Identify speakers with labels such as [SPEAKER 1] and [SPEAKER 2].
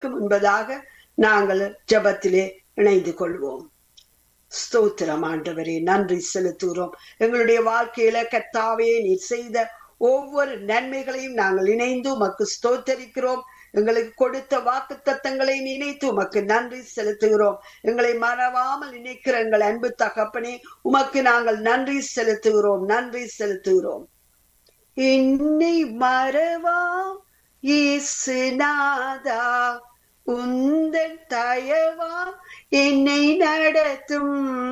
[SPEAKER 1] செய்வதற்கு முன்பதாக நாங்கள் ஜபத்திலே இணைந்து கொள்வோம் ஸ்தோத்திரம் ஆண்டவரே நன்றி செலுத்துகிறோம் எங்களுடைய வாழ்க்கையில கத்தாவே நீ செய்த ஒவ்வொரு நன்மைகளையும் நாங்கள் இணைந்து உமக்கு ஸ்தோத்தரிக்கிறோம் எங்களுக்கு கொடுத்த வாக்கு தத்தங்களை நினைத்து உமக்கு நன்றி செலுத்துகிறோம் எங்களை மறவாமல் நினைக்கிற எங்கள் அன்பு தகப்பனே உமக்கு நாங்கள் நன்றி செலுத்துகிறோம் நன்றி செலுத்துகிறோம் என்னை மறவா இயேசுநாதா உந்தன் தயவா என்னை நடத்தும்